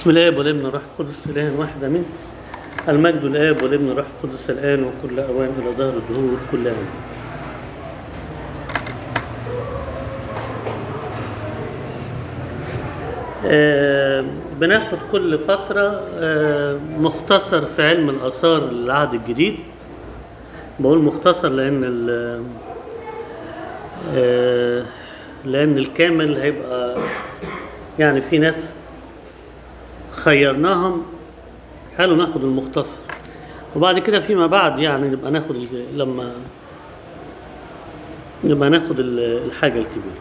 بسم الله والابن والروح القدس اله واحد امين المجد الاب والابن والروح القدس الان وكل اوان الى ظهر الدهور كل اوان آه بناخد كل فترة آه مختصر في علم الآثار العهد الجديد بقول مختصر لأن ال آه لأن الكامل هيبقى يعني في ناس خيرناهم قالوا ناخد المختصر وبعد كده فيما بعد يعني نبقى ناخد ال- لما نبقى ناخد ال- الحاجة الكبيرة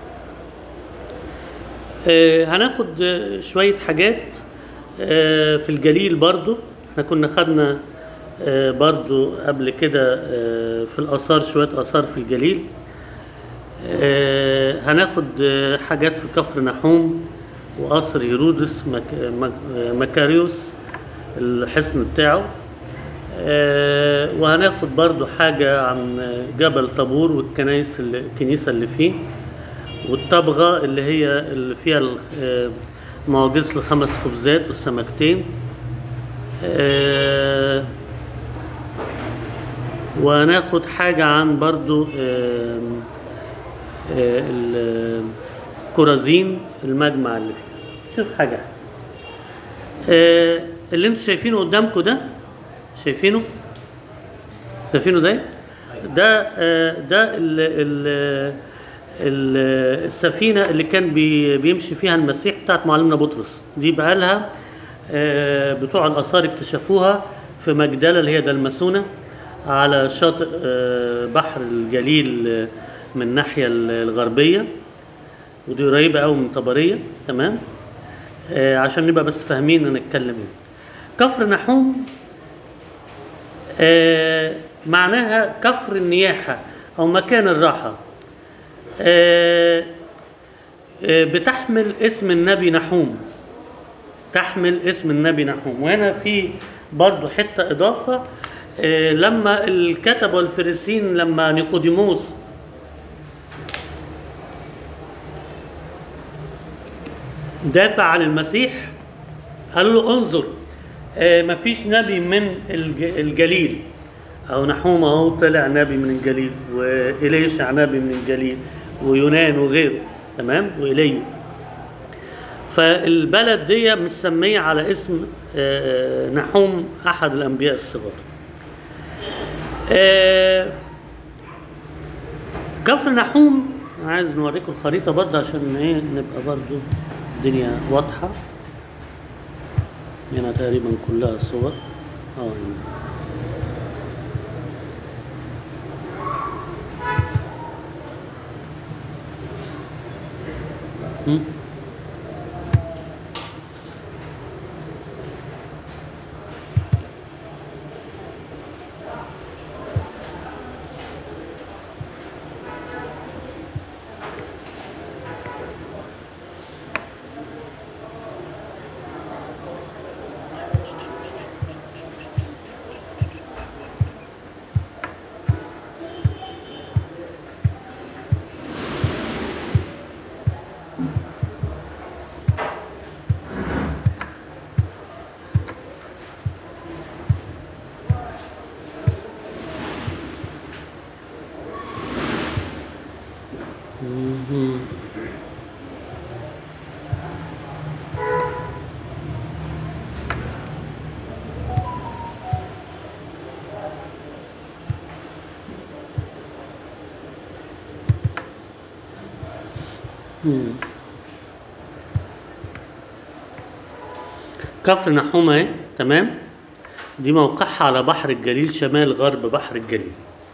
آه، هناخد آه، شوية حاجات آه، في الجليل برضو احنا كنا خدنا آه، برضو قبل كده آه، في الآثار شوية آثار في الجليل آه، هناخد آه، حاجات في كفر نحوم وقصر هيرودس مك... مك... آه، مكاريوس الحصن بتاعه آه، وهناخد برضو حاجة عن جبل طابور والكنايس اللي الكنيسة اللي فيه والطبغة اللي هي اللي فيها ال- آه، معجزة الخمس خبزات والسمكتين آه، وناخد حاجة عن برضو آه، آه، الكرازين المجمع اللي فيه شوف حاجة آه، اللي انتوا شايفينه قدامكم ده شايفينه شايفينه ده ده آه، ده ال ال ال- السفينة اللي كان بي بيمشي فيها المسيح بتاعت معلمنا بطرس دي بقى لها آه، بتوع الآثار اكتشفوها في مجدلة اللي هي دلمسونة على شاطئ آه، بحر الجليل آه، من الناحية الغربية ودي قريبة قوي من طبرية تمام آه، عشان نبقى بس فاهمين هنتكلم ايه كفر نحوم آه، معناها كفر النياحة أو مكان الراحة آه، آه، بتحمل اسم النبي نحوم تحمل اسم النبي نحوم وهنا في برضو حتة إضافة آه، لما الكتبة والفريسين لما نيقوديموس دافع عن المسيح قالوا له انظر آه، مفيش نبي من الج- الجليل او نحوم اهو طلع نبي من الجليل واليشع نبي من الجليل ويونان وغيره تمام وايليا فالبلد دي مسميه على اسم آه، نحوم احد الانبياء الصغار آه، كفر نحوم عايز نوريكم الخريطه برضه عشان ايه نبقى برضه الدنيا واضحه هنا تقريبا كلها صور اه هنا. مم. مهم. مم. كفر نحوم اهي تمام دي موقعها على بحر الجليل شمال غرب بحر الجليل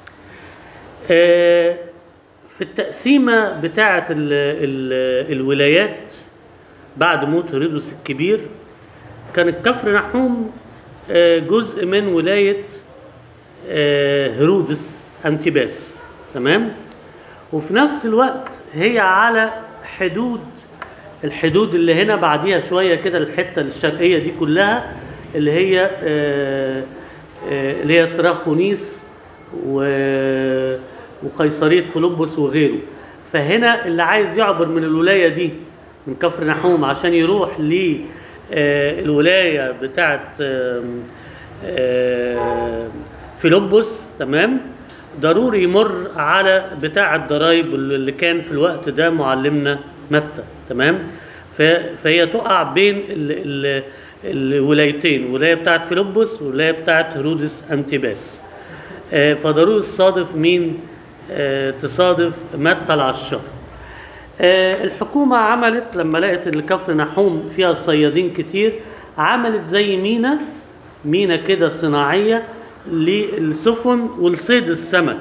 آه، في التقسيمة بتاعة ال ال الولايات بعد موت هيرودس الكبير كانت كفر نحوم آه، جزء من ولاية آه، هيرودس أنتيباس تمام وفي نفس الوقت هي على حدود الحدود اللي هنا بعديها شوية كده الحتة الشرقية دي كلها اللي هي آه، آه، اللي هي تراخونيس و- وقيصرية فيلبس وغيره فهنا اللي عايز يعبر من الولاية دي من كفر نحوم عشان يروح ل آه، الولايه بتاعت آم، آه، فيلبس تمام ضروري يمر على بتاع الضرايب اللي كان في الوقت ده معلمنا متى تمام ف- فهي تقع بين ال ال الولايتين الولايه بتاعت فيلبس والولايه بتاعت هيرودس انتيباس آه، فضروري تصادف مين آه، تصادف متى العشار آه، الحكومة عملت لما لقت ان كفر نحوم فيها صيادين كتير عملت زي مينا مينا كده صناعية للسفن ولصيد السمك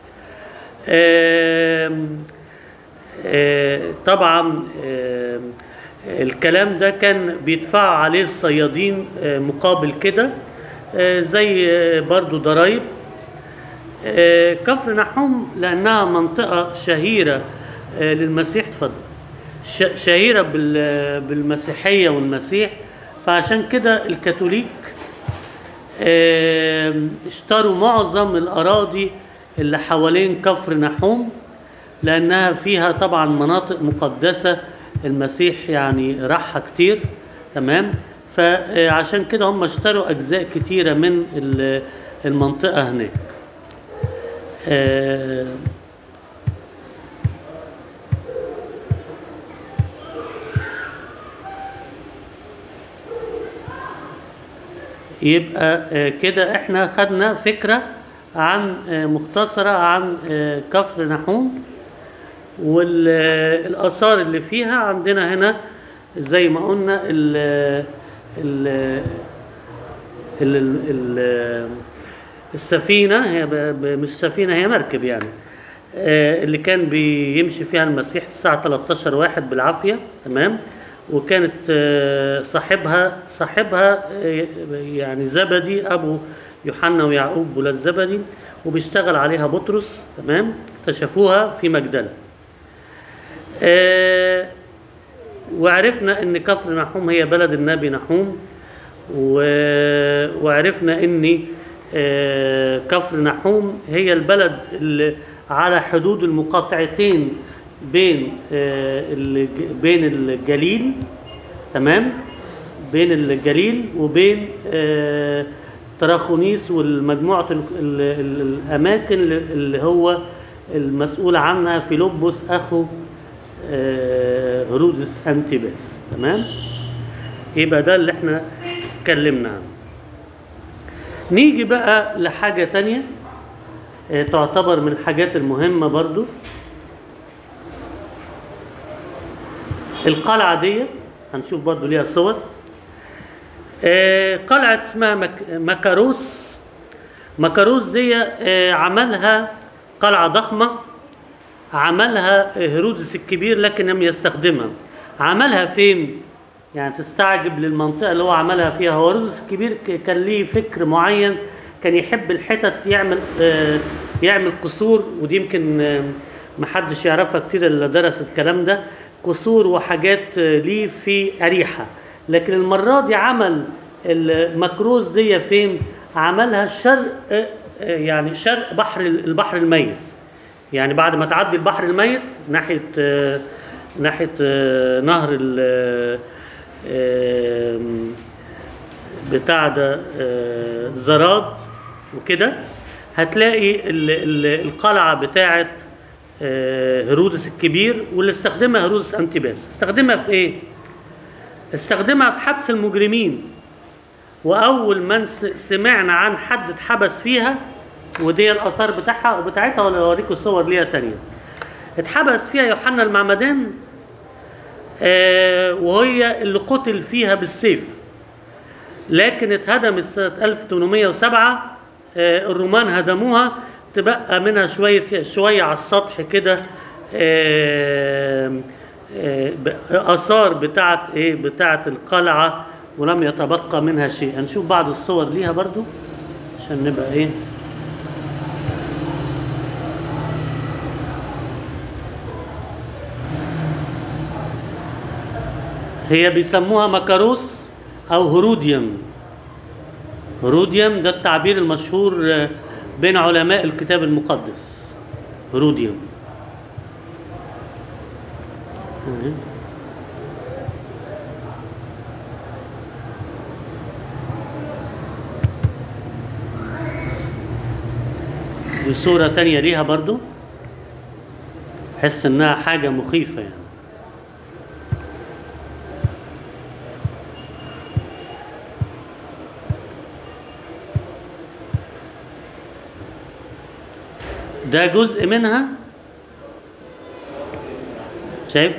آم، آه، طبعا آم، الكلام ده كان بيدفعوا عليه الصيادين آه، مقابل كده آه، زي آه، برضو ضرايب آه، كفر نحوم لأنها منطقة شهيرة آه، للمسيح اتفضل ش- شهيرة بال- بالمسيحية والمسيح فعشان كده الكاثوليك آم، اشتروا معظم الأراضي اللي حوالين كفر نحوم لأنها فيها طبعا مناطق مقدسة المسيح يعني راحها كتير تمام فعشان كده هم اشتروا أجزاء كتيرة من ال- المنطقة هناك آه، يبقى آه، كده احنا خدنا فكرة عن آه، مختصرة عن آه، كفر نحوم والآثار اللي فيها عندنا هنا زي ما قلنا ال ال ال ال السفينة هي ب- ب- مش سفينة هي مركب يعني آه، اللي كان بيمشي فيها المسيح الساعة 13 واحد بالعافية تمام وكانت آه، صاحبها صاحبها آه، يعني زبدي أبو يوحنا ويعقوب ولاد زبدي وبيشتغل عليها بطرس تمام اكتشفوها في مجدلة آه، وعرفنا ان كفر نحوم هي بلد النبي نحوم و... وعرفنا ان آه، كفر نحوم هي البلد اللي على حدود المقاطعتين بين آه، الج... بين الجليل تمام بين الجليل وبين آه، طراخونيس والمجموعة ال... ال... ال... الأماكن اللي هو المسؤول عنها فيلبس أخو آه، هرودس أنتيباس تمام يبقى ده اللي احنا اتكلمنا عنه نيجي بقى لحاجة تانية آه، تعتبر من الحاجات المهمة برضو القلعة دي هنشوف برضو ليها صور آه، قلعة اسمها مك... مكاروس مكاروس دي آه، عملها قلعة ضخمة عملها هيرودس الكبير لكن لم يستخدمها عملها فين يعني تستعجب للمنطقة اللي هو عملها فيها هو هيرودس الكبير ك- كان ليه فكر معين كان يحب الحتت يعمل آه، يعمل قصور ودي يمكن آه، محدش يعرفها كتير اللي درس الكلام ده قصور وحاجات آه، ليه في أريحة لكن المرة دي عمل المكروز دي فين عملها شرق آه، آه، يعني شرق بحر البحر الميت يعني بعد ما تعدي البحر الميت ناحية آه، ناحية آه، نهر ال آه، بتاع ده آه، زراد وكده هتلاقي ال- ال- القلعة بتاعة آه، هيرودس الكبير واللي استخدمها هيرودس أنتيباس استخدمها في إيه؟ استخدمها في حبس المجرمين واول من س- سمعنا عن حد اتحبس فيها ودي الاثار بتاعها وبتاعتها ولا اوريكم صور ليها تانية اتحبس فيها يوحنا المعمدان آه وهي اللي قتل فيها بالسيف لكن اتهدمت سنة 1807 آه الرومان هدموها تبقى منها شوية شوية على السطح كده آه آه ب- آثار بتاعت إيه بتاعت القلعة ولم يتبقى منها شيء هنشوف بعض الصور ليها برضو عشان نبقى إيه هي بيسموها مكاروس او هروديوم هروديوم ده التعبير المشهور آه، بين علماء الكتاب المقدس هروديوم دي صورة تانية ليها برضو حس انها حاجة مخيفة يعني ده جزء منها شايف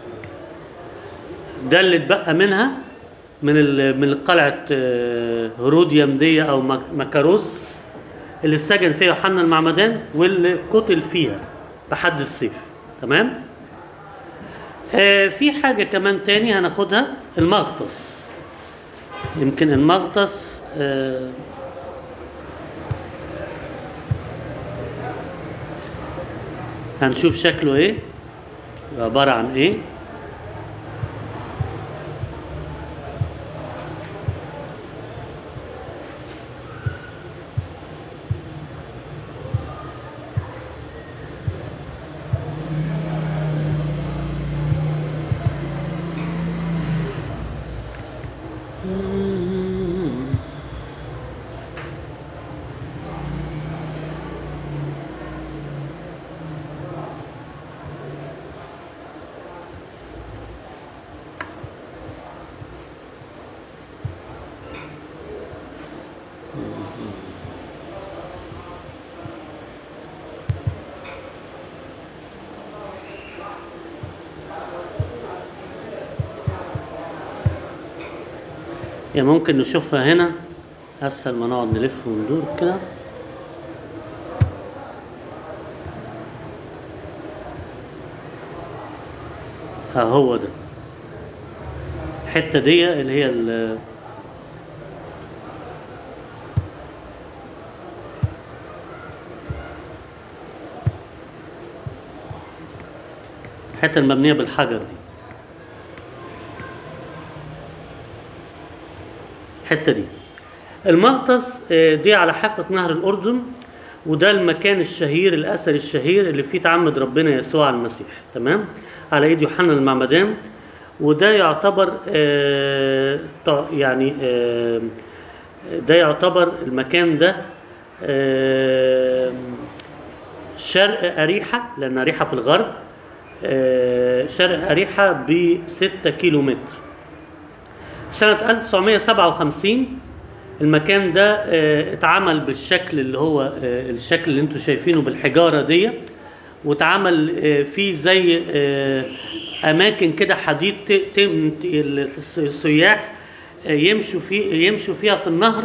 ده اللي اتبقى منها من ال- من قلعة آه، هروديوم دي او مك- مكاروس اللي اتسجن فيها يوحنا المعمدان واللي قتل فيها بحد السيف تمام آه في حاجة كمان تاني هناخدها المغطس يمكن المغطس آه هنشوف شكله ايه عبارة عن ايه يعني ممكن نشوفها هنا اسهل ما نقعد نلف وندور كده ها هو ده الحته دي اللي هي ال- الحته المبنيه بالحجر دي الحته دي المغطس آه، دي على حافه نهر الاردن وده المكان الشهير الاثري الشهير اللي فيه تعمد ربنا يسوع المسيح تمام على ايد يوحنا المعمدان وده يعتبر آه، تع- يعني آه، ده يعتبر المكان ده آه، شرق أريحة لأن أريحة في الغرب آه، شرق أريحة بستة كيلو متر سنة 1957 المكان ده آه، اتعمل بالشكل اللي هو آه، الشكل اللي انتوا شايفينه بالحجارة دي واتعمل آه، فيه زي آه، أماكن كده حديد ت- ت- الس- السياح آه، يمشوا في يمشوا فيها في النهر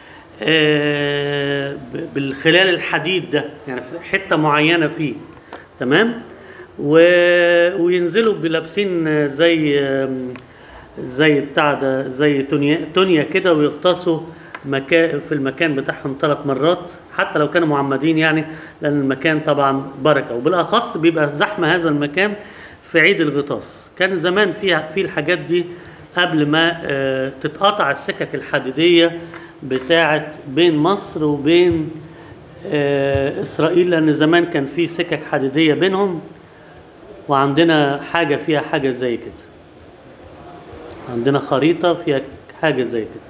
آه، ب- بالخلال الحديد ده يعني في حتة معينة فيه تمام و... وينزلوا بلابسين آه، زي آم، زي بتاع ده زي تونيا تونيا كده ويغطسوا مكان في المكان بتاعهم ثلاث مرات حتى لو كانوا معمدين يعني لان المكان طبعا بركه وبالاخص بيبقى زحمه هذا المكان في عيد الغطاس كان زمان فيها في الحاجات دي قبل ما آه، تتقطع السكك الحديديه بتاعه بين مصر وبين آه، اسرائيل لان زمان كان في سكك حديديه بينهم وعندنا حاجه فيها حاجه زي كده عندنا خريطة فيها حاجة زي كده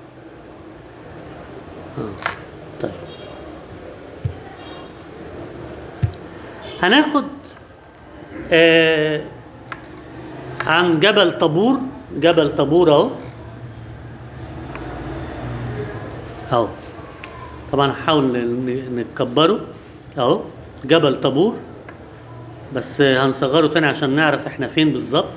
آه. طيب هناخد آه عن جبل طابور جبل طابور اهو اهو طبعا هحاول ن- نكبره اهو جبل طابور بس هنصغره تاني عشان نعرف احنا فين بالظبط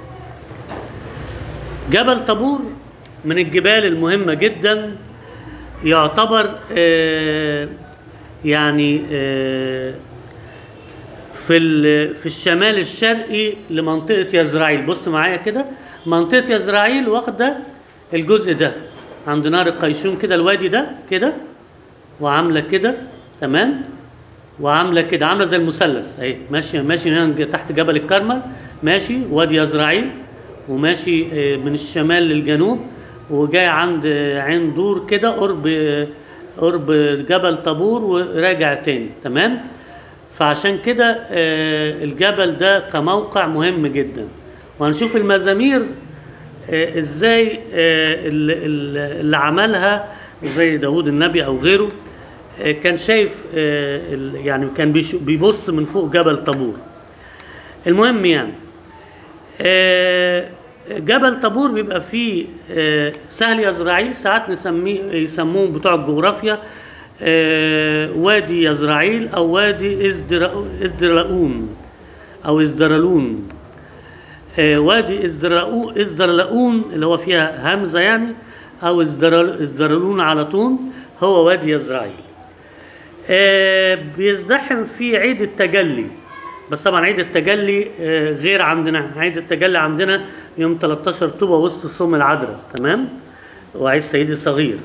جبل طابور من الجبال المهمة جدا يعتبر آه، يعني آه، في ال- في الشمال الشرقي لمنطقة يزرعيل بص معايا كده منطقة يزرعيل واخدة الجزء ده عند نهر القيشون كده الوادي ده كده وعاملة كده تمام وعامله كده عامله زي المثلث اهي ماشيه ماشي هنا تحت جبل الكرمل ماشي وادي يزرعيل وماشي آه، من الشمال للجنوب وجاي عند آه، عين دور كده قرب آه، قرب جبل طابور وراجع تاني تمام فعشان كده آه، الجبل ده كموقع مهم جدا وهنشوف المزامير آه، ازاي آه، اللي, اللي عملها زي داود النبي او غيره آه، كان شايف آه، ال- يعني كان بيش- بيبص من فوق جبل طابور المهم يعني آه، جبل طابور بيبقى فيه آه، سهل يزرعيل ساعات نسميه يسموه بتوع الجغرافيا آه، وادي يزرعيل او وادي إزدرا- ازدرلاؤون او ازدرلون آه، وادي ازدرلاؤون ازدرلاؤون اللي هو فيها همزه يعني او ازدرل ازدرلون على طول هو وادي يزرعيل آه، بيزدحم في عيد التجلي بس طبعا عيد التجلي آه، غير عندنا عيد التجلي عندنا يوم 13 طوبة وسط صوم العذراء تمام وعيد سيدي صغير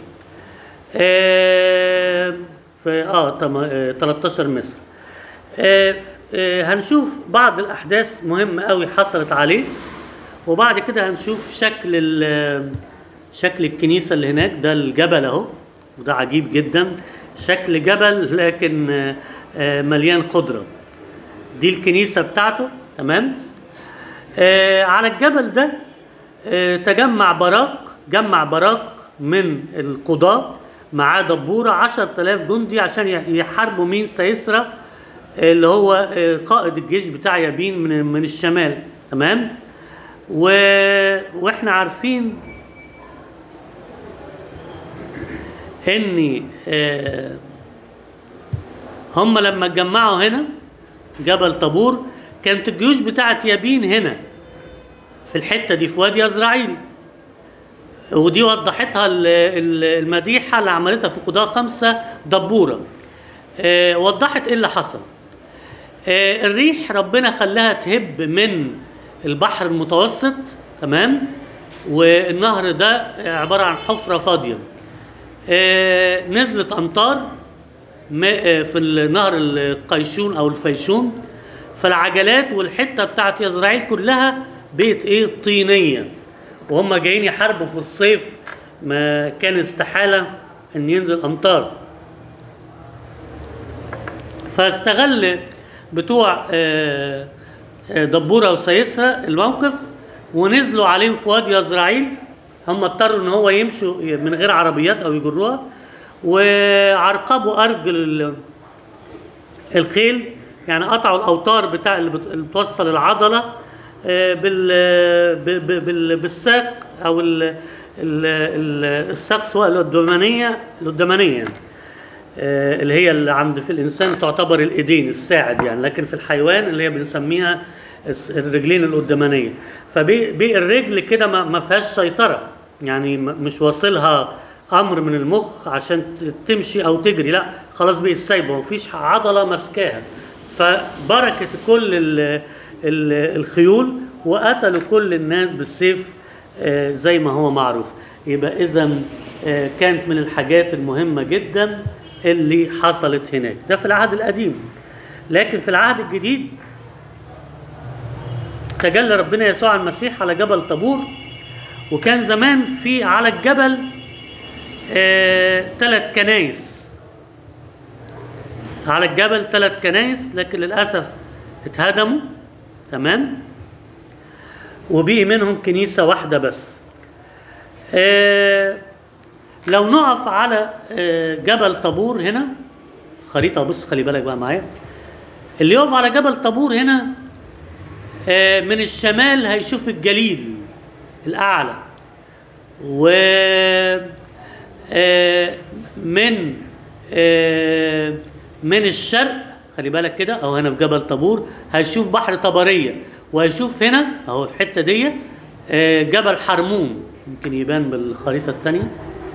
آه، في اه تم- آه، 13 مصر آه، ف- آه، هنشوف بعض الاحداث مهمه قوي حصلت عليه وبعد كده هنشوف شكل ال- شكل الكنيسه اللي هناك ده الجبل اهو وده عجيب جدا شكل جبل لكن آه، آه، مليان خضره دي الكنيسه بتاعته تمام آه، على الجبل ده آه، تجمع براق جمع براق من القضاة معاه دبورة عشر تلاف جندي عشان يح- يحاربوا مين سيسرى آه، اللي هو آه، قائد الجيش بتاع يابين من من الشمال تمام و... واحنا عارفين ان آه، هم لما اتجمعوا هنا جبل طابور كانت الجيوش بتاعت يابين هنا في الحته دي في وادي يزرعيل ودي وضحتها ال- ال- المديحه اللي عملتها في قضاء خمسه دبوره آه، وضحت ايه اللي حصل آه، الريح ربنا خلاها تهب من البحر المتوسط تمام والنهر ده عباره عن حفره فاضيه آه، نزلت امطار ما- آه، في النهر القيشون او الفيشون فالعجلات والحته بتاعت يزرعيل كلها بقت ايه طينيه وهم جايين يحاربوا في الصيف ما كان استحاله ان ينزل امطار فاستغل بتوع آه، آه، دبوره وسيسرى الموقف ونزلوا عليهم في وادي يزرعيل هم اضطروا ان هو يمشوا من غير عربيات او يجروها وعرقبوا ارجل ال- الخيل يعني قطعوا الاوتار بتاع اللي بت- اللي بتوصل العضله آه، بال ب- ب- بال- بالساق او ال- ال- ال- الساق سواء القدامانيه القدامانيه يعني آه، اللي هي اللي عند في الانسان تعتبر الايدين الساعد يعني لكن في الحيوان اللي هي بنسميها الس- الرجلين القدامانيه فبقي الرجل كده ما ما فيهاش سيطره يعني م- مش واصلها امر من المخ عشان ت- تمشي او تجري لا خلاص بقت سايبه مفيش عضله ماسكاها فبركت كل ال ال الخيول وقتلوا كل الناس بالسيف آه، زي ما هو معروف يبقى اذا كانت من الحاجات المهمه جدا اللي حصلت هناك ده في العهد القديم لكن في العهد الجديد تجلى ربنا يسوع المسيح على جبل طابور وكان زمان في على الجبل ثلاث كنايس على الجبل ثلاث كنايس لكن للاسف اتهدموا تمام وبقي منهم كنيسه واحده بس آه لو نقف على آه جبل طابور هنا خريطه بص خلي بالك بقى معايا اللي يقف على جبل طابور هنا آه من الشمال هيشوف الجليل الاعلى و آه من آه من الشرق خلي بالك كده او هنا في جبل طابور هيشوف بحر طبريه وهيشوف هنا اهو الحته دي آه جبل حرمون يمكن يبان بالخريطه الثانيه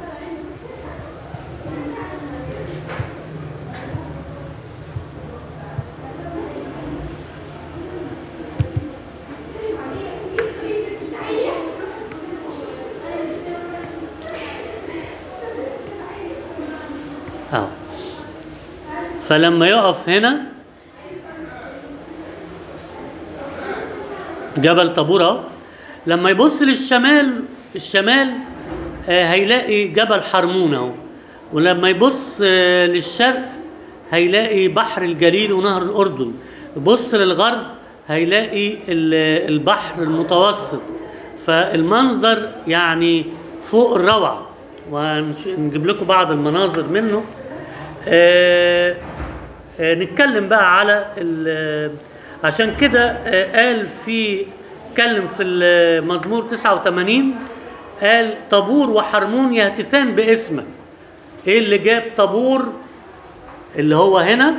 اهو فلما يقف هنا جبل طابور اهو لما يبص للشمال الشمال آه هيلاقي جبل حرمون اهو ولما يبص آه للشرق هيلاقي بحر الجليل ونهر الاردن يبص للغرب هيلاقي ال- البحر المتوسط فالمنظر يعني فوق الروعه وهنجيب لكم بعض المناظر منه آه آه نتكلم بقى على ال- عشان كده آه قال في اتكلم في المزمور 89 قال طابور وحرمون يهتفان باسمك ايه اللي جاب طابور اللي هو هنا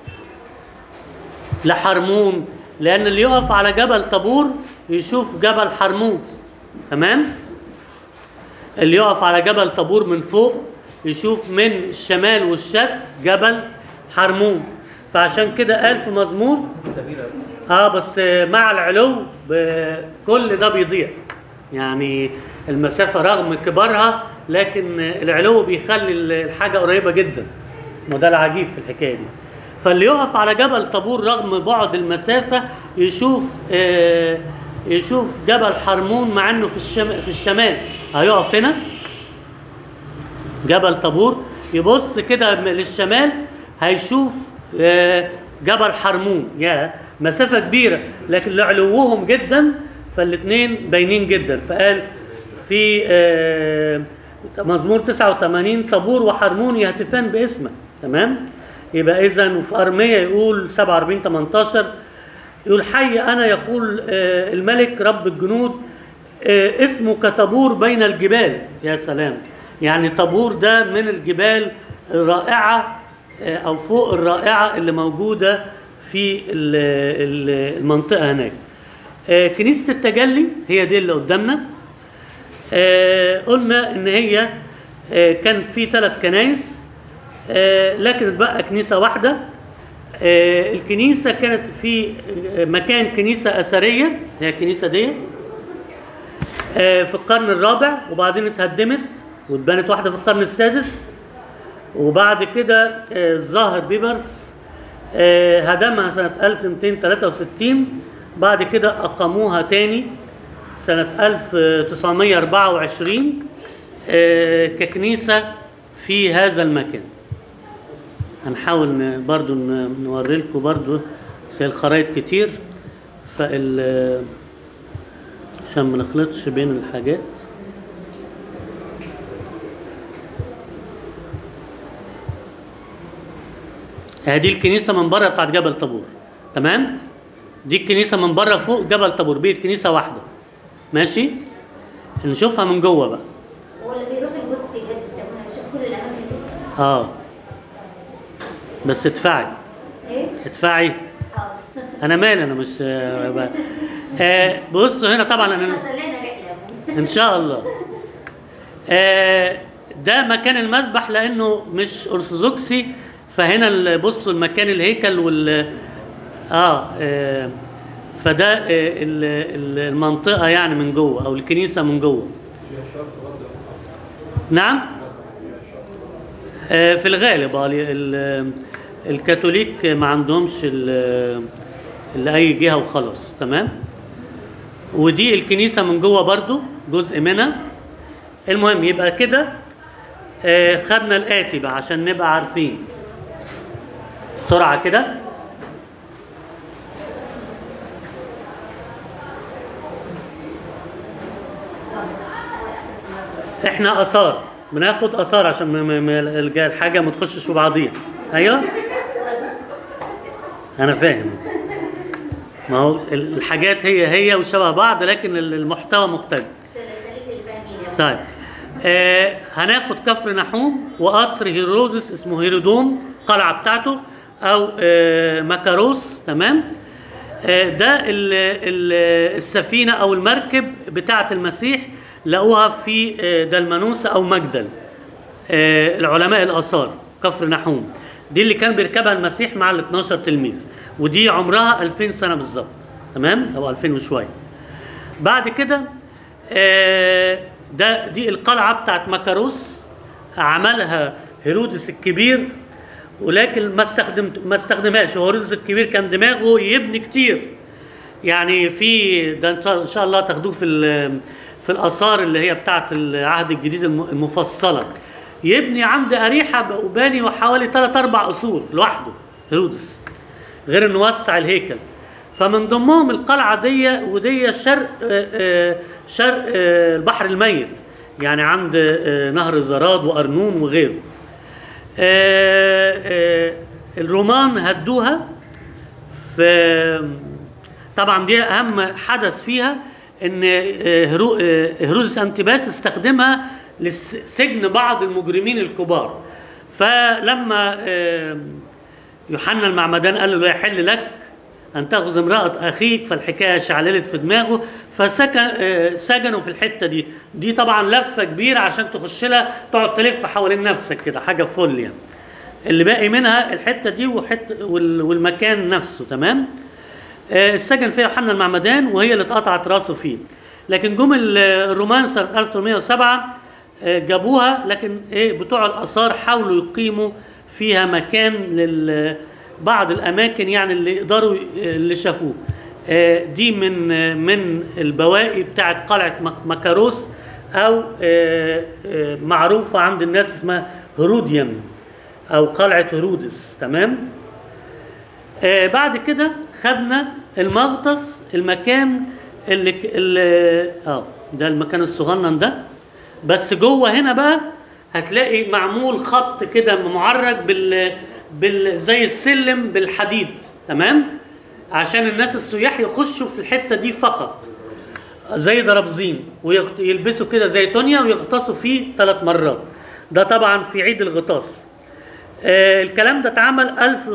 لحرمون لان اللي يقف على جبل طابور يشوف جبل حرمون تمام اللي يقف على جبل طابور من فوق يشوف من الشمال والشرق جبل حرمون فعشان كده قال في مزمور كبيرة اه بس مع العلو ب- كل ده بيضيع يعني المسافة رغم كبرها لكن العلو بيخلي الحاجة قريبة جدا وده العجيب في الحكاية دي فاللي يقف على جبل طابور رغم بعد المسافة يشوف آه يشوف جبل حرمون مع انه في الشم في الشمال هيقف هنا جبل طابور يبص كده م- للشمال هيشوف آه، جبل حرمون يا مسافة كبيرة لكن لعلوهم جدا فالاثنين باينين جدا فقال في آه، مزمور 89 طابور وحرمون يهتفان باسمك تمام يبقى اذا وفي ارميه يقول 47 18 يقول حي انا يقول آه، الملك رب الجنود آه، اسمه كطابور بين الجبال يا سلام يعني طابور ده من الجبال الرائعه آه، او فوق الرائعه اللي موجوده في ال- ال- المنطقه هناك آه، كنيسه التجلي هي دي اللي قدامنا آه، قلنا ان هي آه، كان في ثلاث كنايس آه، لكن اتبقى كنيسه واحده آه، الكنيسه كانت في آه، مكان كنيسه اثريه هي الكنيسه دي آه، في القرن الرابع وبعدين اتهدمت واتبنت واحده في القرن السادس وبعد كده آه، الظاهر بيبرس آه، هدمها سنة 1263 بعد كده أقاموها تاني سنة 1924 آه، ككنيسة في هذا المكان هنحاول ن- برضو ن- نوري لكم برضو بس هي الخرايط كتير فال عشان ما نخلطش بين الحاجات هذه الكنيسه من بره بتاعت جبل طابور تمام دي الكنيسه من بره فوق جبل طابور بيت كنيسه واحده ماشي نشوفها من جوه بقى هو اللي بيروح القدس يقدس يا شوف كل الاماكن دي اه بس ادفعي ايه؟ ادفعي حاضر انا مالي انا مش آه ب- آه بصوا هنا طبعا انا طلعنا رحله ان شاء الله آه ده مكان المذبح لانه مش ارثوذكسي فهنا ال- بصوا المكان الهيكل وال اه, آه فده آه ال- ال- المنطقه يعني من جوه او الكنيسه من جوه نعم آه في الغالب اه ال- الكاثوليك ما عندهمش ال- لاي جهه وخلاص تمام ودي الكنيسه من جوه برضو جزء منها المهم يبقى كده آه خدنا الاتي بقى عشان نبقى عارفين بسرعه كده احنا اثار بناخد اثار عشان ما- ما- ما الج- الحاجه ما تخشش في بعضيها ايوه انا فاهم ما هو ال- الحاجات هي هي وشبه بعض لكن ال- المحتوى مختلف عشان يخليك الفاهمين يا طيب آه هناخد كفر نحوم وقصر هيرودس اسمه هيرودوم القلعه بتاعته او آه مكاروس تمام آه ده ال ال السفينه او المركب بتاعه المسيح لقوها في آه دلمنوسه او مجدل آه العلماء الاثار كفر نحوم دي اللي كان بيركبها المسيح مع ال 12 تلميذ ودي عمرها 2000 سنه بالظبط تمام او 2000 وشويه بعد كده آه، ده دي القلعه بتاعت مكاروس عملها هيرودس الكبير ولكن ما استخدم ما استخدمهاش هو هيرودس الكبير كان دماغه يبني كتير يعني في ده إن شاء- ان شاء الله تاخدوه في ال- في الاثار اللي هي بتاعت العهد الجديد الم- المفصله يبني عند اريحه وباني وحوالي 3 4 قصور لوحده هيرودس غير انه وسع الهيكل فمن ضمنهم القلعه دي ودي شرق آه، آه، شرق آه، البحر الميت يعني عند آه، نهر زراد وارنون وغيره آه، آه، الرومان هدوها في طبعا دي اهم حدث فيها ان آه، هرو- آه، هيرودس انتباس استخدمها لسجن بعض المجرمين الكبار فلما آه، يوحنا المعمدان قال له يحل لك ان تاخذ امراه اخيك فالحكايه شعللت في دماغه فسكن آه، سجنوا في الحته دي دي طبعا لفه كبيره عشان تخش لها تقعد تلف حوالين نفسك كده حاجه فل يعني اللي باقي منها الحته دي وحته وال- والمكان نفسه تمام آه، السجن فيها يوحنا المعمدان وهي اللي اتقطعت راسه فيه لكن جم ال- الرومان سنه 1807 آه، جابوها لكن ايه بتوع الاثار حاولوا يقيموا فيها مكان لل بعض الاماكن يعني اللي يقدروا اللي شافوه آه، دي من آه، من البواقي بتاعت قلعه مك- مكاروس او آه، آه، معروفه عند الناس اسمها هروديوم او قلعه هرودس تمام آه بعد كده خدنا المغطس المكان اللي, ك- اللي اه ده المكان الصغنن ده بس جوه هنا بقى هتلاقي معمول خط كده معرج بال, بال زي السلم بالحديد تمام عشان الناس السياح يخشوا في الحته دي فقط زي درابزين ويلبسوا كده زي تونيا ويغطسوا فيه ثلاث مرات ده طبعا في عيد الغطاس آه، الكلام ده اتعمل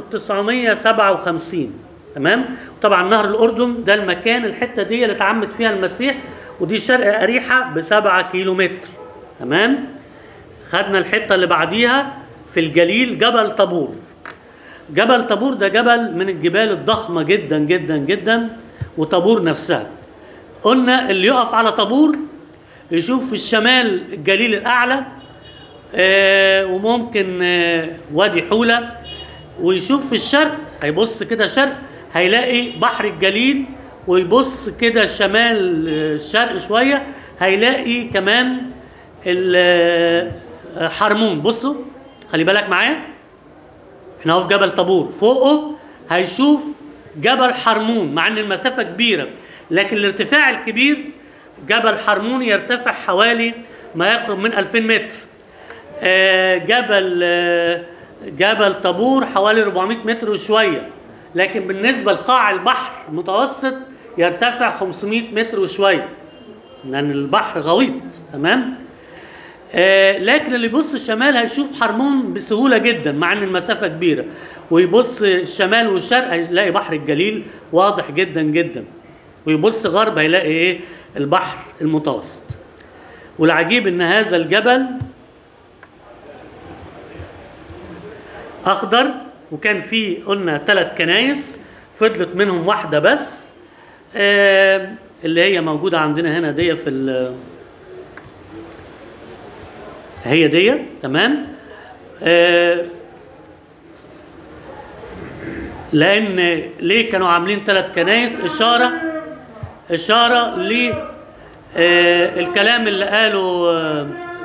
1957 تمام طبعا نهر الاردن ده المكان الحته دي اللي اتعمد فيها المسيح ودي شرق اريحه بسبعة كيلو متر تمام خدنا الحته اللي بعديها في الجليل جبل طابور جبل طابور ده جبل من الجبال الضخمه جدا جدا جدا وطابور نفسها قلنا اللي يقف على طابور يشوف في الشمال الجليل الاعلى آه، وممكن آه، وادي حولة ويشوف في الشرق هيبص كده شرق هيلاقي بحر الجليل ويبص كده شمال آه، الشرق شوية هيلاقي كمان ال- آه، حرمون بصوا خلي بالك معايا احنا اهو في جبل طابور فوقه هيشوف جبل حرمون مع ان المسافة كبيرة لكن الارتفاع الكبير جبل حرمون يرتفع حوالي ما يقرب من 2000 متر آه، جبل آه، جبل طابور حوالي 400 متر وشويه لكن بالنسبه لقاع البحر المتوسط يرتفع 500 متر وشويه لان البحر غويط تمام آه، لكن اللي يبص الشمال هيشوف حرمون بسهوله جدا مع ان المسافه كبيره ويبص الشمال والشرق هيلاقي بحر الجليل واضح جدا جدا ويبص غرب هيلاقي ايه البحر المتوسط والعجيب ان هذا الجبل اخضر وكان فيه قلنا ثلاث كنايس فضلت منهم واحده بس آه اللي هي موجوده عندنا هنا دي في ال- هي دي تمام آه لان ليه كانوا عاملين ثلاث كنايس اشاره اشاره ل آه الكلام اللي قاله آه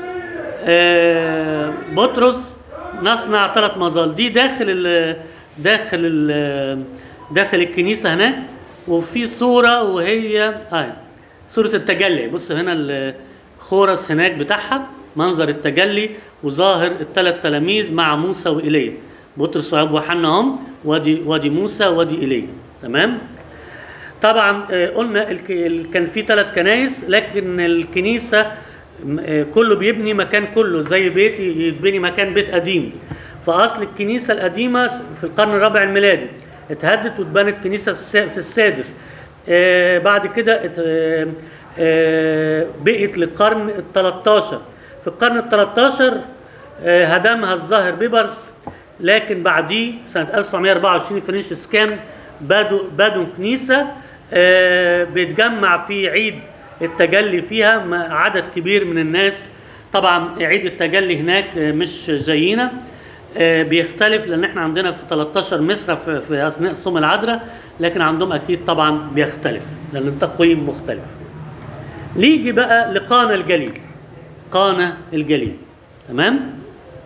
آه، بطرس نصنع ثلاث مظال دي داخل ال داخل ال داخل الكنيسه هناك وفي صوره وهي اه صوره التجلي بص هنا الخورس هناك بتاعها منظر التجلي وظاهر الثلاث تلاميذ مع موسى وايليا بطرس ويعقوب وحنا هم وادي وادي موسى وادي ايليا تمام طبعا آه، قلنا الك- ال- كان في ثلاث كنايس لكن الكنيسه م- آه، كله بيبني مكان كله زي بيت يتبني مكان بيت قديم فاصل الكنيسه القديمه س- في القرن الرابع الميلادي اتهدت واتبنت كنيسه في الس- في السادس آه، بعد كده ات- آه، آه، بقت للقرن ال 13 في القرن ال 13 آه، هدمها الظاهر بيبرس لكن بعديه سنة 1924 فرنسيس كان بدوا بدوا كنيسة آه، بيتجمع في عيد التجلي فيها مع عدد كبير من الناس طبعا عيد التجلي هناك آه، مش زينا آه، بيختلف لان احنا عندنا في 13 مصر في, في اثناء صوم العذراء لكن عندهم اكيد طبعا بيختلف لان التقويم مختلف نيجي بقى لقانا الجليل قانا الجليل تمام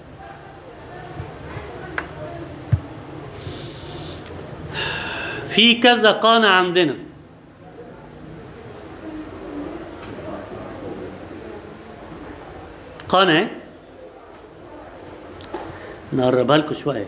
في كذا قانا عندنا قانا إيه؟ نقربها لكم شويه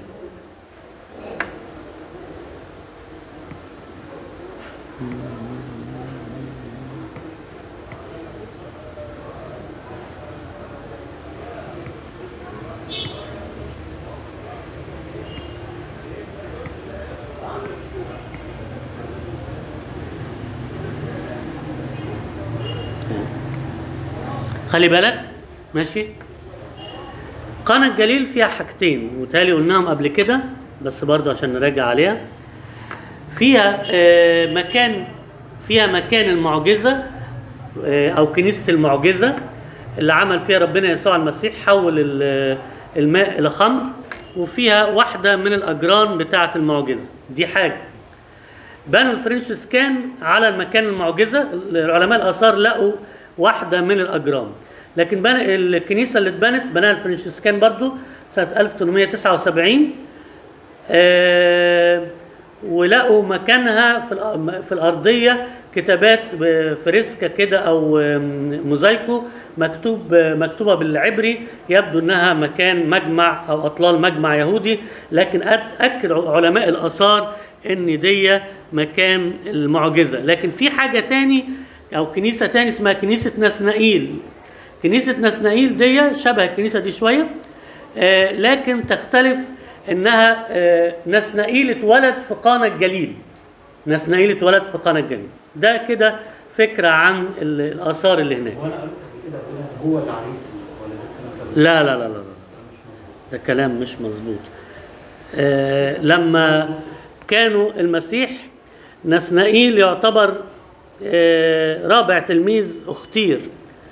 خلي بالك ماشي قنا الجليل فيها حاجتين وتالي قلناهم قبل كده بس برضو عشان نراجع عليها فيها آه، مكان فيها مكان المعجزة آه، أو كنيسة المعجزة اللي عمل فيها ربنا يسوع المسيح حول ال- الماء إلى خمر وفيها واحدة من الأجران بتاعة المعجزة دي حاجة بنوا الفرنسيسكان على المكان المعجزة العلماء الآثار لقوا واحدة من الأجرام لكن بنى الكنيسة اللي اتبنت بناها الفرنسيسكان برضو سنة 1879 آه، ولقوا مكانها في الأ- في الأرضية كتابات ب- فريسكا كده أو آم، موزايكو مكتوب مكتوبة بالعبري يبدو أنها مكان مجمع أو أطلال مجمع يهودي لكن أد- أكد علماء الآثار إن دي مكان المعجزة لكن في حاجة تاني أو كنيسة تاني اسمها كنيسة نسنائيل كنيسة نسنائيل دي شبه الكنيسة دي شوية آه، لكن تختلف انها آه، نسنائيل اتولد في قانا الجليل نسنائيل اتولد في قانا الجليل ده كده فكرة عن ال- الآثار اللي هناك وانا قلت كده كده هو العريس ولا ده الكلام ده لا لا لا لا لا ده كلام مش مظبوط آه لما كانوا المسيح نسنائيل يعتبر آه رابع تلميذ اختير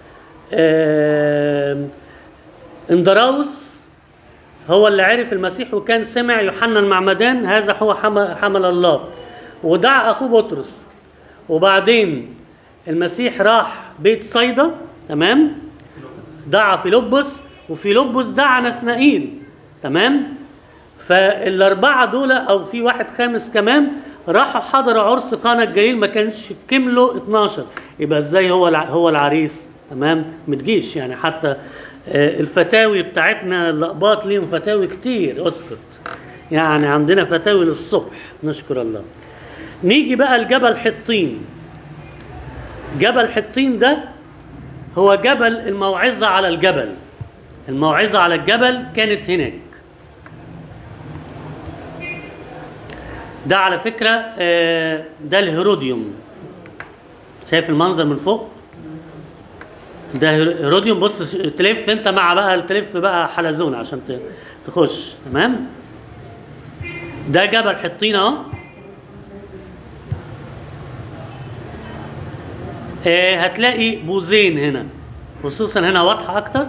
آه اندراوس هو اللي عرف المسيح وكان سمع يوحنا المعمدان هذا هو حمل, حمل الله ودعا اخوه بطرس وبعدين المسيح راح بيت صيدا تمام دعا فيلبس وفيلبس دعا نسنائيل تمام فالاربعه دول او في واحد خامس كمان راحوا حضروا عرس قانا الجليل ما كانش كملوا 12 يبقى ازاي هو الع- هو العريس تمام ما تجيش يعني حتى آه، الفتاوي بتاعتنا الاقباط ليهم فتاوي كتير اسكت يعني عندنا فتاوي للصبح نشكر الله نيجي بقى لجبل حطين جبل حطين ده هو جبل الموعظة على الجبل الموعظة على الجبل كانت هناك ده على فكرة آه، ده الهيروديوم شايف المنظر من فوق ده هير- هيروديوم بص تلف انت مع بقى تلف بقى حلزون عشان ت- تخش تمام ده جبل حطين اهو آه، هتلاقي بوزين هنا خصوصا هنا واضحة أكتر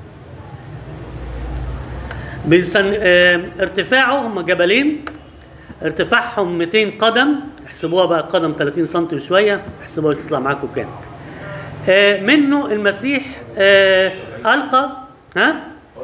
بيسن... آه، ارتفاعه هم جبلين ارتفاعهم 200 قدم احسبوها بقى قدم 30 سم وشوية احسبوها تطلع معاكم كام آه، منه المسيح آه، ألقى ها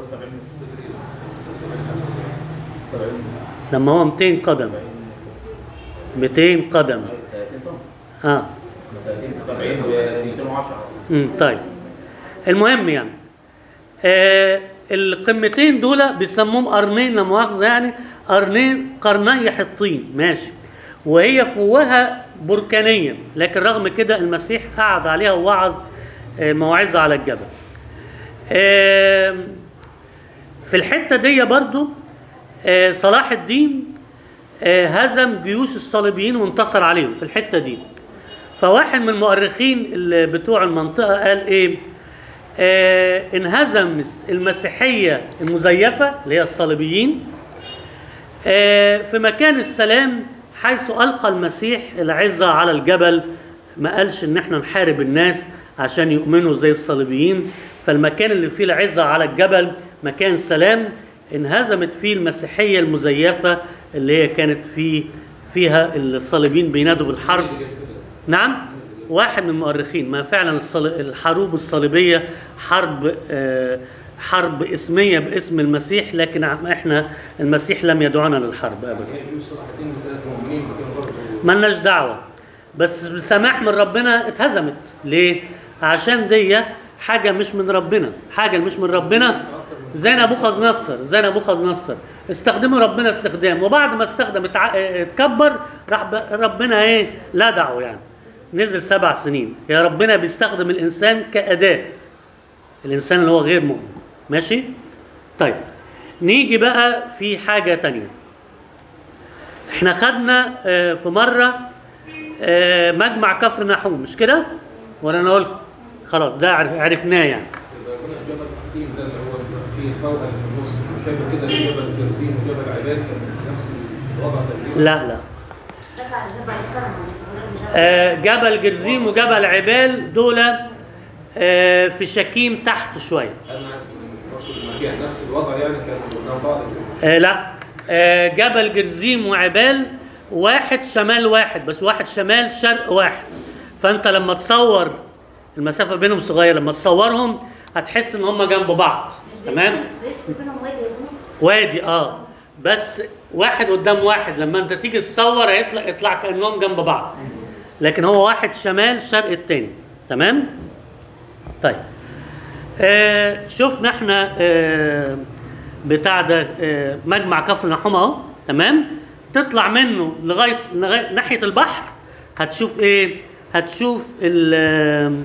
لما هو 200 قدم 200 قدم 30 سم اه 30 70 210 امم طيب المهم يعني آه القمتين دول بيسموهم قرنين لا مؤاخذه يعني قرنين قرني حطين ماشي وهي فوهها بركانيه لكن رغم كده المسيح قعد عليها ووعظ آه موعظه على الجبل آه في الحته دي برضو آه صلاح الدين آه هزم جيوش الصليبيين وانتصر عليهم في الحته دي فواحد من المؤرخين اللي بتوع المنطقة قال إيه؟ آه انهزمت المسيحية المزيفة اللي هي الصليبيين آه في مكان السلام حيث ألقى المسيح العزة على الجبل ما قالش إن إحنا نحارب الناس عشان يؤمنوا زي الصليبيين فالمكان اللي فيه العزة على الجبل مكان سلام انهزمت فيه المسيحية المزيفة اللي هي كانت فيه فيها الصليبيين بينادوا بالحرب نعم واحد من المؤرخين ما فعلا الصل... الحروب الصليبية حرب آه، حرب اسمية باسم المسيح لكن ع- احنا المسيح لم يدعونا للحرب ابدا هي جيوش صلاح الدين وثلاث مؤمنين كانوا برضه ملناش دعوة بس بسماح من ربنا اتهزمت ليه؟ عشان دي حاجة مش من ربنا حاجة مش من ربنا زي نبوخذ نصر زي نبوخذ نصر استخدموا ربنا استخدام وبعد ما استخدم اتع- اه، اتكبر راح ب- ربنا ايه لدعه يعني نزل سبع سنين يا ربنا بيستخدم الانسان كاداه الانسان اللي هو غير مؤمن ماشي طيب نيجي بقى في حاجه تانية احنا خدنا اه، في مره اه، مجمع كفر نحوم مش كده ولا انا قلت خلاص ده عرف عرفناه يعني يبقى هنا جبل حكيم ده اللي هو فيه الفوهه اللي في النص شايفه كده جبل جرزين وجبل عباد كان نفس الوضع تقريبا لا لا تبع جبل الكرم آه، جبل جرزيم وجبل عبال دول آه، في شكيم تحت شويه انا عارف إن مش مقصود المكان نفس الوضع يعني كانوا قدام بعض آه، لا آه، جبل جرزيم وعبال واحد شمال واحد بس واحد شمال شرق واحد فانت لما تصور المسافه بينهم صغيره لما تصورهم هتحس ان هم جنب بعض تمام بيفصل بينهم وادي يا ابني وادي اه بس واحد قدام واحد لما انت تيجي تصور هيطلع يطلع كانهم جنب بعض لكن هو واحد شمال شرق التاني تمام طيب آه شفنا احنا آه بتاع ده آه مجمع كفر نحوم اهو تمام تطلع منه لغايه لغايه ناحيه البحر هتشوف ايه هتشوف ال آه،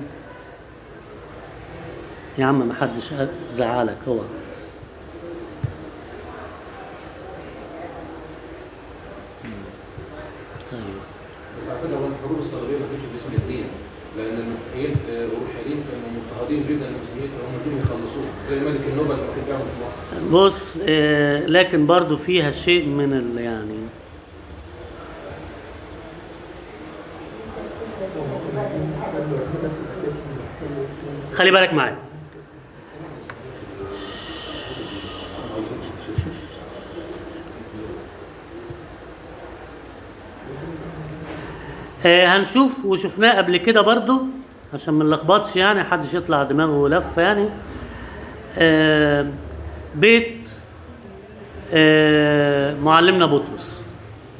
يا عم ما حدش زعلك هو طيب بس على فكره هو الحروب الصليبيه ما كانتش باسم الدين لان المسيحيين في اورشليم كانوا مضطهدين جدا المسلمين كانوا هم دول يخلصوهم زي ملك النوبه اللي كان بيعمل في مصر بص آه لكن برضو فيها شيء من ال يعني خلي بالك معايا آه هنشوف وشفناه قبل كده برضو عشان ما نلخبطش يعني محدش يطلع دماغه لفه يعني آه بيت آه معلمنا بطرس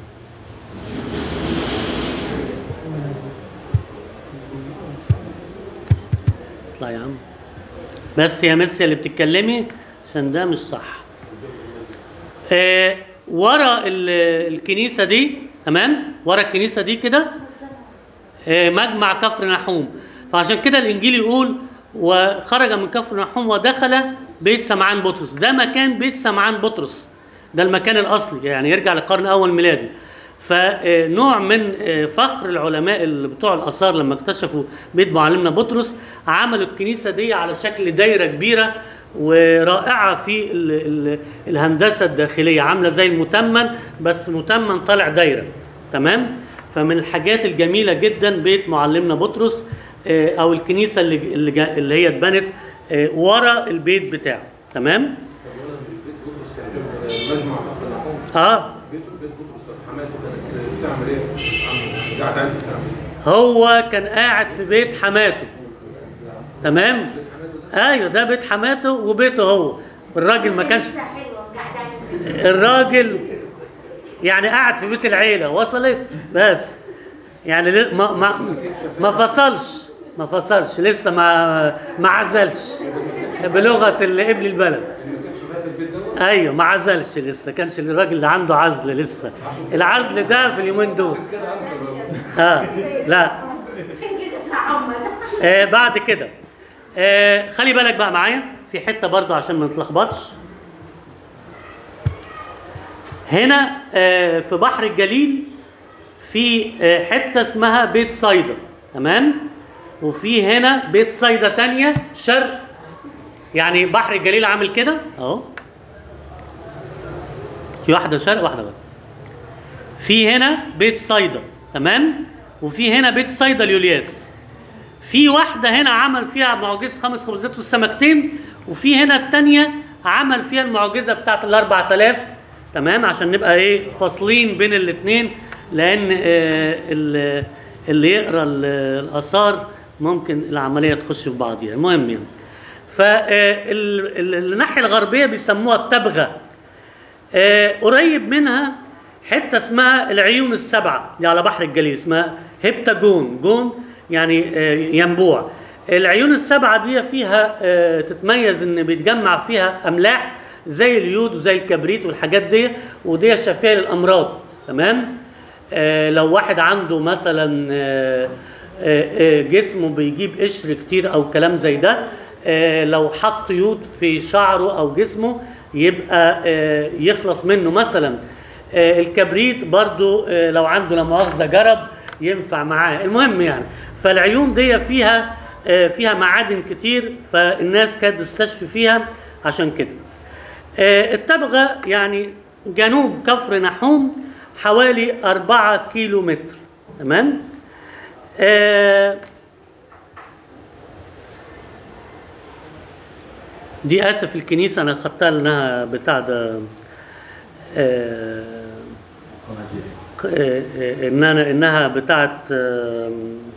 اطلع يا عم بس يا ميسي اللي بتتكلمي عشان ده مش صح آه ورا ال- الكنيسه دي تمام ورا الكنيسه دي كده آه، مجمع كفر نحوم فعشان كده الانجيل يقول وخرج من كفر نحوم ودخل بيت سمعان بطرس ده مكان بيت سمعان بطرس ده المكان الاصلي يعني يرجع للقرن الاول ميلادي فنوع من آه، فخر العلماء اللي بتوع الاثار لما اكتشفوا بيت معلمنا بطرس عملوا الكنيسه دي على شكل دايره كبيره ورائعه في ال ال الهندسه الداخليه عامله زي المتمن بس متمن طالع دايره تمام فمن الحاجات الجميله جدا بيت معلمنا بطرس آه، او الكنيسه اللي اللي, جا- اللي هي اتبنت آه، ورا البيت بتاعه تمام طب ولا مش بيت بطرس كان جنب مجمع كفر نحوم اه بيت بيت بطرس كانت حماته كانت بتعمل ايه؟ عم- قاعد عندي بتعمل ايه؟ هو كان قاعد في بيت حماته تمام بيت حماته ده ايوه ده بيت حماته وبيته هو الراجل ما كانش لسه حلوه قاعده عند الراجل يعني قاعد في بيت العيله وصلت بس يعني ل- ما ما ما فصلش ما فصلش لسه ما ما عزلش بلغه اللي قبل البلد المسيح شفاها في البيت دوت ايوه ما عزلش لسه كانش الراجل اللي عنده عزل لسه العزل ده في اليومين دول كده انكر اه لا عشان كده عمر آه بعد كده آه خلي بالك بقى معايا في حته برضو عشان ما نتلخبطش هنا آه في بحر الجليل في آه حته اسمها بيت صيدا تمام وفي هنا بيت صيدا تانية شرق يعني بحر الجليل عامل كده اهو في واحده شرق واحده غرب في هنا بيت صيدا تمام وفي هنا بيت صيدا اليولياس في واحدة هنا عمل فيها معجزة خمس خبزات والسمكتين وفي هنا التانية عمل فيها المعجزة بتاعت الأربع تلاف تمام عشان نبقى ايه فاصلين بين الاتنين لأن آه ال- اللي يقرا ال- الآثار ممكن العملية تخش في بعضيها المهم يعني فالناحية الغربية بيسموها التبغة آه، قريب منها حته اسمها العيون السبعه دي على بحر الجليل اسمها هبتا جون جون يعني آه، ينبوع العيون السبعة دي فيها آه، تتميز ان بيتجمع فيها املاح زي اليود وزي الكبريت والحاجات دي ودي شفية للامراض تمام آه، لو واحد عنده مثلا آه، آه، آه، جسمه بيجيب قشر كتير او كلام زي ده آه، لو حط يود في شعره او جسمه يبقى آه، يخلص منه مثلا آه، الكبريت برضو آه، لو عنده لا مؤاخذه جرب ينفع معاه المهم يعني فالعيون دي فيها آه، فيها معادن كتير فالناس كانت بتستشفي فيها عشان كده آه، التبغة يعني جنوب كفر نحوم حوالي أربعة كيلو متر تمام آه، دي آسف الكنيسة أنا خدتها لأنها بتاع ده آه، ق- آه، آه، إنها إنها بتاعت آه،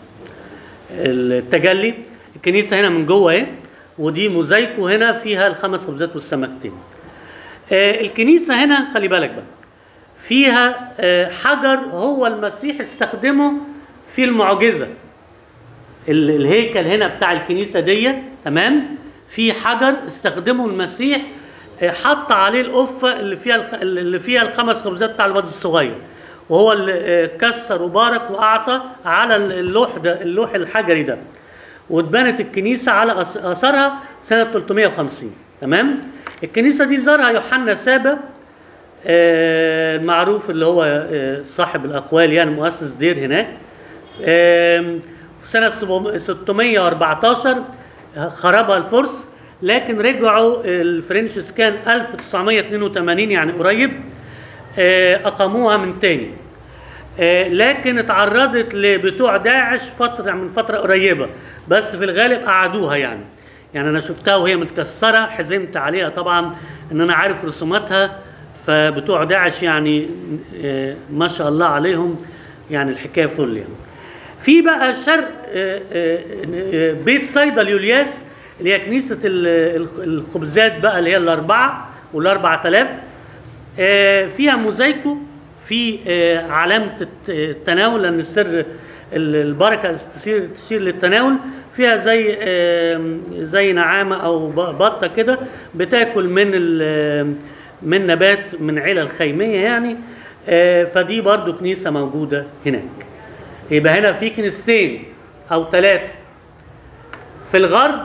التجلي الكنيسة هنا من جوه اهي ودي موزايكو هنا فيها الخمس خبزات والسمكتين آه، الكنيسة هنا خلي بالك بقى فيها آه، حجر هو المسيح استخدمه في المعجزة ال- الهيكل هنا بتاع الكنيسة دي تمام في حجر استخدمه المسيح آه، حط عليه القفة اللي فيها الخ... اللي فيها الخمس خبزات بتاع الواد الصغير وهو اللي آه، كسر وبارك وأعطى على اللوح ده اللوح الحجري ده واتبنت الكنيسة على أث- أثرها سنة 350 تمام الكنيسة دي زارها يوحنا سابا آه، المعروف اللي هو آه، صاحب الأقوال يعني مؤسس دير هناك آم، في سنة 614 خربها الفرس لكن رجعوا الفرنش كان 1982 يعني قريب آه، أقاموها من تاني آه، لكن اتعرضت لبتوع داعش فترة من فترة قريبة بس في الغالب قعدوها يعني يعني أنا شفتها وهي متكسرة حزمت عليها طبعا إن أنا عارف رسوماتها فبتوع داعش يعني آه، ما شاء الله عليهم يعني الحكاية فل يعني في بقى شرق آه، آه، آه، بيت صيدا اليولياس اللي هي كنيسة ال- الخ- الخبزات بقى اللي هي الأربعة والأربعة آلاف آه، فيها موزايكو في آه، علامة الت- التناول لأن السر ال- البركة تشير تشير للتناول فيها زي آه، زي نعامة أو ب- بطة كده بتاكل من ال- من نبات من عيلة الخيمية يعني آه، فدي برضو كنيسة موجودة هناك يبقى هنا في كنيستين أو ثلاثة في الغرب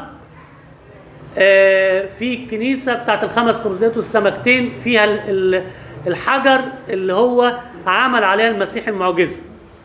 آه، في كنيسة بتاعت الخمس خبزات والسمكتين فيها ال- ال- الحجر اللي هو عمل عليها المسيح المعجزة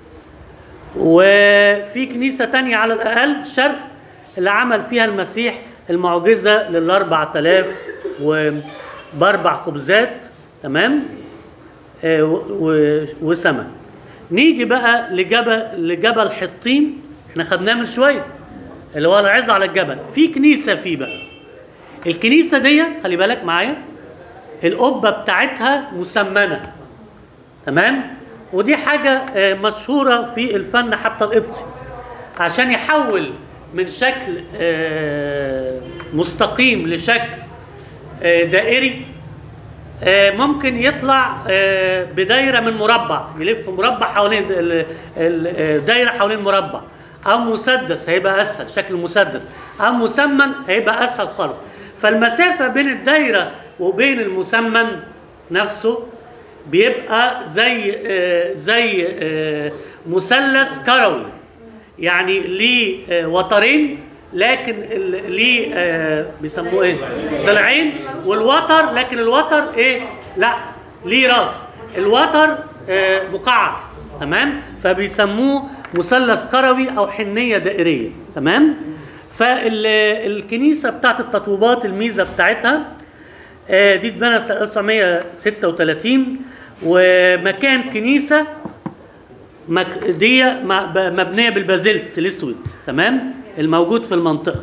وفي كنيسة تانية على الأقل شرق اللي عمل فيها المسيح المعجزة للأربع تلاف وبأربع خبزات تمام آه، و- و- وسمك نيجي بقى لجبل لجبل حطين احنا خدناه من شويه اللي هو العز على الجبل في كنيسه فيه بقى الكنيسه دي خلي بالك معايا القبه بتاعتها مسمنه تمام ودي حاجه آه، مشهوره في الفن حتى القبطي عشان يحول من شكل آه، مستقيم لشكل آه، دائري آه، ممكن يطلع آه، بدايره من مربع يلف مربع حوالين ال- ال- آه، دايره حوالين مربع او مسدس هيبقى اسهل شكل مسدس او مسمن هيبقى اسهل خالص فالمسافه بين الدايره وبين المسمن نفسه بيبقى زي آه، زي آه، مثلث كروي يعني ليه آه، وترين لكن ال- ليه آه، بيسموه ايه ضلعين والوتر لكن الوتر ايه لا ليه راس الوتر آه، مقعر تمام فبيسموه مثلث كروي او حنيه دائريه تمام فالكنيسه بتاعت التطويبات الميزه بتاعتها آه، دي اتبنت سنه 1936 ومكان كنيسه مك- دي م- ب- مبنيه بالبازلت الاسود تمام الموجود في المنطقه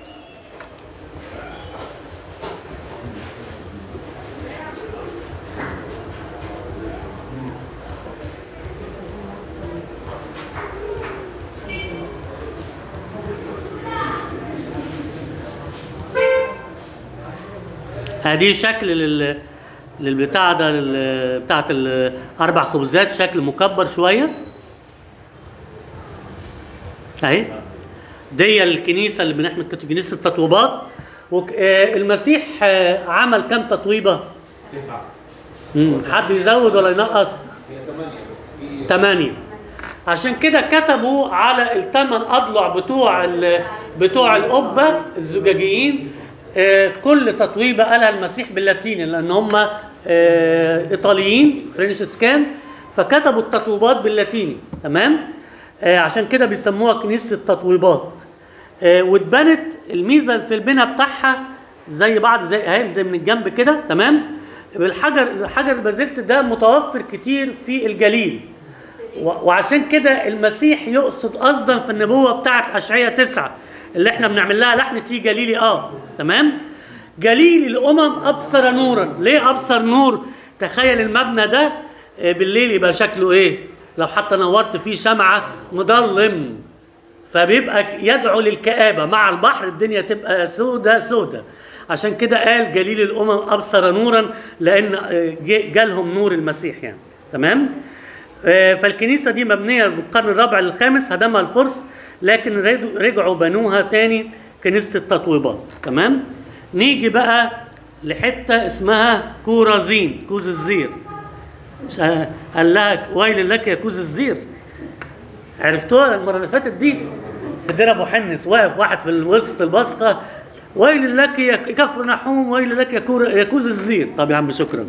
ادي شكل لل للبتاع ده لل- بتاعت الاربع خبزات شكل مكبر شويه اهي دي الكنيسه اللي بنحمل كنيسه التطويبات والمسيح عمل كم تطويبه؟ تسعة مم. حد يزود ولا ينقص؟ هي ثمانية بس في ثمانية عشان كده كتبوا على الثمان اضلع بتوع ال- بتوع القبه الزجاجيين آه، كل تطويبه قالها المسيح باللاتيني لان هم آه، ايطاليين فرنش سكان فكتبوا التطويبات باللاتيني تمام آه، عشان كده بيسموها كنيسه التطويبات آه، واتبنت الميزه في البناء بتاعها زي بعض زي اهي ده من الجنب كده تمام بالحجر حجر البازلت ده متوفر كتير في الجليل و- وعشان كده المسيح يقصد قصدا في النبوه بتاعت اشعياء تسعة اللي احنا بنعمل لها لحن تي جليلي اه تمام جليل الامم ابصر نورا ليه ابصر نور تخيل المبنى ده آه، بالليل يبقى شكله ايه لو حتى نورت فيه شمعه مظلم فبيبقى يدعو للكآبة مع البحر الدنيا تبقى سودة سودة عشان كده قال جليل الأمم أبصر نورا لأن آه، جه- جالهم نور المسيح يعني تمام آه، فالكنيسة دي مبنية بالقرن الرابع للخامس هدمها الفرس لكن رجعوا- رجعوا بنوها تاني كنيسة التطويبات تمام نيجي بقى لحتة اسمها كورازين كوز الزير مش- آه، قال لها ويل لك يا كوز الزير عرفتوها المره اللي فاتت دي في دير ابو حنس واقف واحد في وسط البصخه ويل لك يا كفر نحوم ويل لك يا كور يا كوز الزير طب يا عم شكرا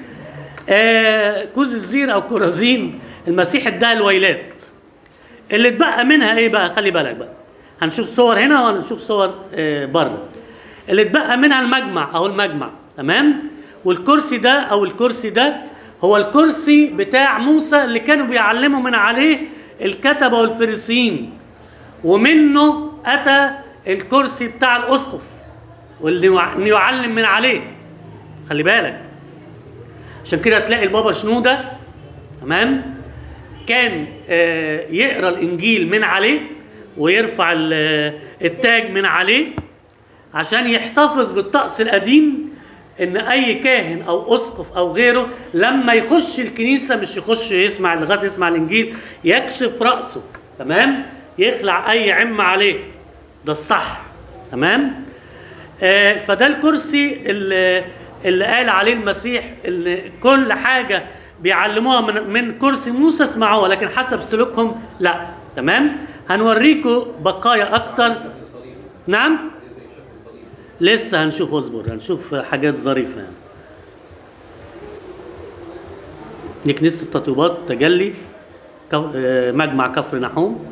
آه كوز الزير او كورازين المسيح اداها الويلات اللي اتبقى منها ايه بقى خلي بالك بقى هنشوف صور هنا وهنشوف صور آه بره اللي اتبقى منها المجمع او المجمع تمام والكرسي ده او الكرسي ده هو الكرسي بتاع موسى اللي كانوا بيعلموا من عليه الكتبه والفريسيين ومنه اتى الكرسي بتاع الاسقف واللي يع- إنه يعلم من عليه خلي بالك عشان كده تلاقي البابا شنوده تمام كان آه، يقرا الانجيل من عليه ويرفع ال- التاج من عليه عشان يحتفظ بالطقس القديم ان اي كاهن او اسقف او غيره لما يخش الكنيسه مش يخش يسمع لغايه يسمع الانجيل يكشف راسه تمام يخلع اي عمه عليه ده الصح تمام آه، فده الكرسي اللي, اللي قال عليه المسيح ان كل حاجه بيعلموها من, من كرسي موسى اسمعوها لكن حسب سلوكهم لا تمام هنوريكم بقايا اكتر صليب نعم زي شكل صليب لسه هنشوف اصبر هنشوف حاجات ظريفه يعني دي كنيسه التطويبات تجلي كف- آه، مجمع كفر نحوم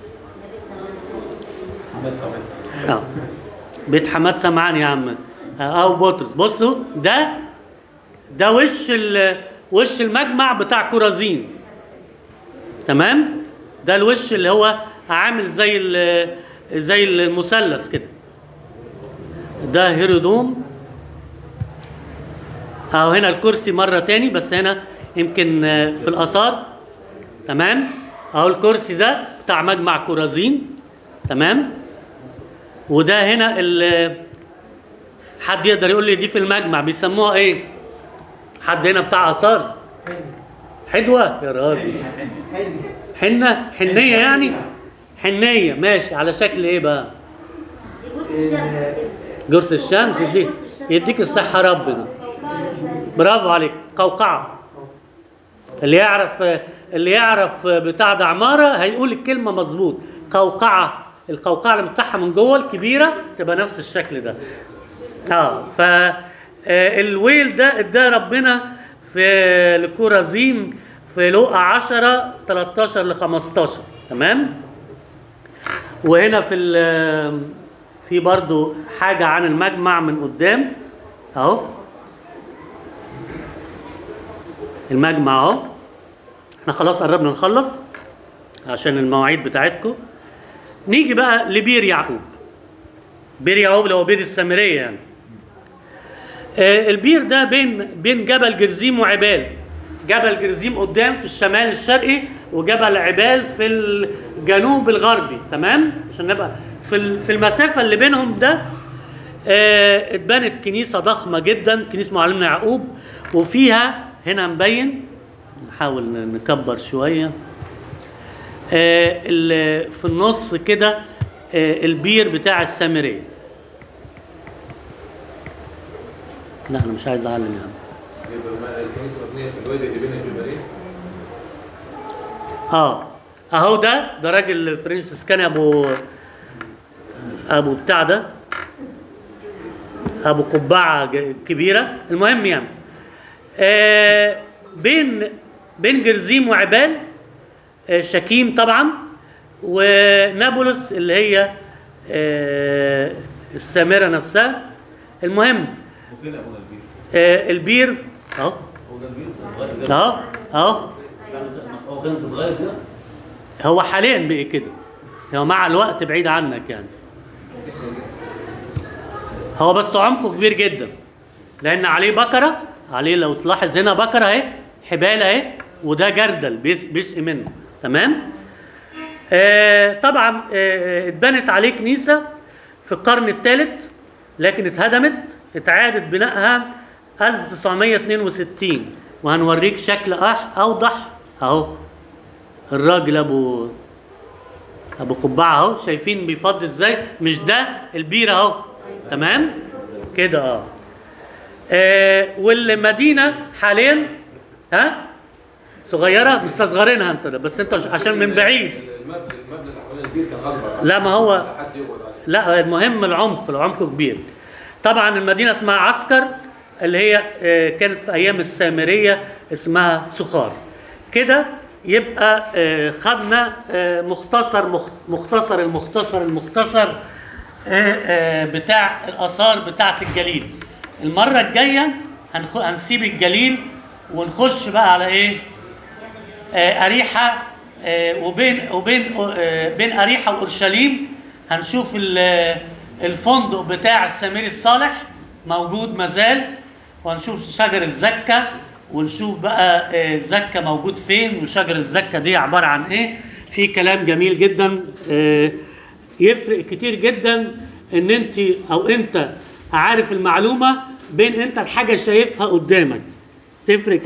عمل ثوابت اه بيت حماد سمعان يا عم آه، او بطرس بصوا ده ده وش ال وش المجمع بتاع كورازين تمام ده الوش اللي هو عامل زي ال- زي المثلث كده ده هيرودوم اهو هنا الكرسي مره تاني بس هنا يمكن آه، في الاثار تمام اهو الكرسي ده بتاع مجمع كورازين تمام وده هنا ال حد يقدر يقول لي دي في المجمع بيسموها ايه حد هنا بتاع اثار حدوه يا راجل حنه حنيه يعني حنيه ماشي على شكل ايه بقى يقول في الشمس كده. جرس الشمس يديك يديك الصحه ربنا برافو عليك قوقعه اللي يعرف اللي يعرف بتاع ده عماره هيقول الكلمه مظبوط قوقعه القوقعه اللي بتاعها من جوه الكبيره تبقى نفس الشكل ده اه ف آه، الويل ده اداه ربنا في الكورازيم في لوقا 10 13 ل 15 تمام وهنا في ال- في برضو حاجة عن المجمع من قدام اهو المجمع اهو احنا خلاص قربنا نخلص عشان المواعيد بتاعتكم نيجي بقى لبير يعقوب بير يعقوب اللي هو بير السامرية يعني آه، البير ده بين بين جبل جرزيم وعبال جبل جرزيم قدام في الشمال الشرقي وجبل عبال في الجنوب الغربي تمام عشان نبقى في ال- في المسافه اللي بينهم ده آه، اتبنت كنيسه ضخمه جدا كنيسه معلمنا يعقوب وفيها هنا مبين نحاول نكبر شويه آه، ال- في النص كده آه، البير بتاع السامريه لا انا مش عايز اعلم يا عم يبقى ما- الكنيسه مبنيه في الوادي اللي بين الجبلين اه اهو ده ده راجل فرنسيسكاني ابو ابو بتاع ده ابو قبعه ج- كبيره المهم يعني آه بين بين جرزيم وعبال آه شكيم طبعا ونابلس اللي هي آه السامره نفسها المهم وفين ابونا البير؟ آه البير اهو هو ده البير؟ صغير كده؟ اهو اهو هو كان انت صغير كده؟ هو حاليا بقى كده هو مع الوقت بعيد عنك يعني هو بس عمقه كبير جدا لان عليه بكره عليه لو تلاحظ هنا بكره اهي حبال اهي وده جردل بيس- بيسقي منه تمام آه طبعا آه اتبنت عليه كنيسه في القرن الثالث لكن اتهدمت اتعادت بنائها 1962 وهنوريك شكل أح- اوضح اهو الراجل ابو ابو قبعه اهو شايفين بيفضي ازاي مش ده البير اهو تمام كده اه آه، والمدينه حاليا ها صغيره مستصغرينها انت ده بس انت عشان من بعيد المبنى المبنى اللي حوالين البير كان اكبر لا، ما هو- حد يقعد عليه لا المهم العمق العمق كبير طبعا المدينه اسمها عسكر اللي هي آه، كانت في ايام السامريه اسمها سخار كده يبقى آه، خدنا آه، مختصر مخ- مختصر المختصر المختصر آه، آه، بتاع الاثار بتاعه الجليل المره الجايه هنخ- هنسيب الجليل ونخش بقى على ايه آه، أريحة آه، وبين وبين آه، بين أريحة وأورشليم هنشوف ال- الفندق بتاع السمير الصالح موجود مازال وهنشوف شجر الزكة ونشوف بقى آه، زكة موجود فين وشجر الزكة دي عبارة عن ايه في كلام جميل جدا آه، يفرق كتير جدا ان انت او انت عارف المعلومة بين انت الحاجة شايفها قدامك تفرق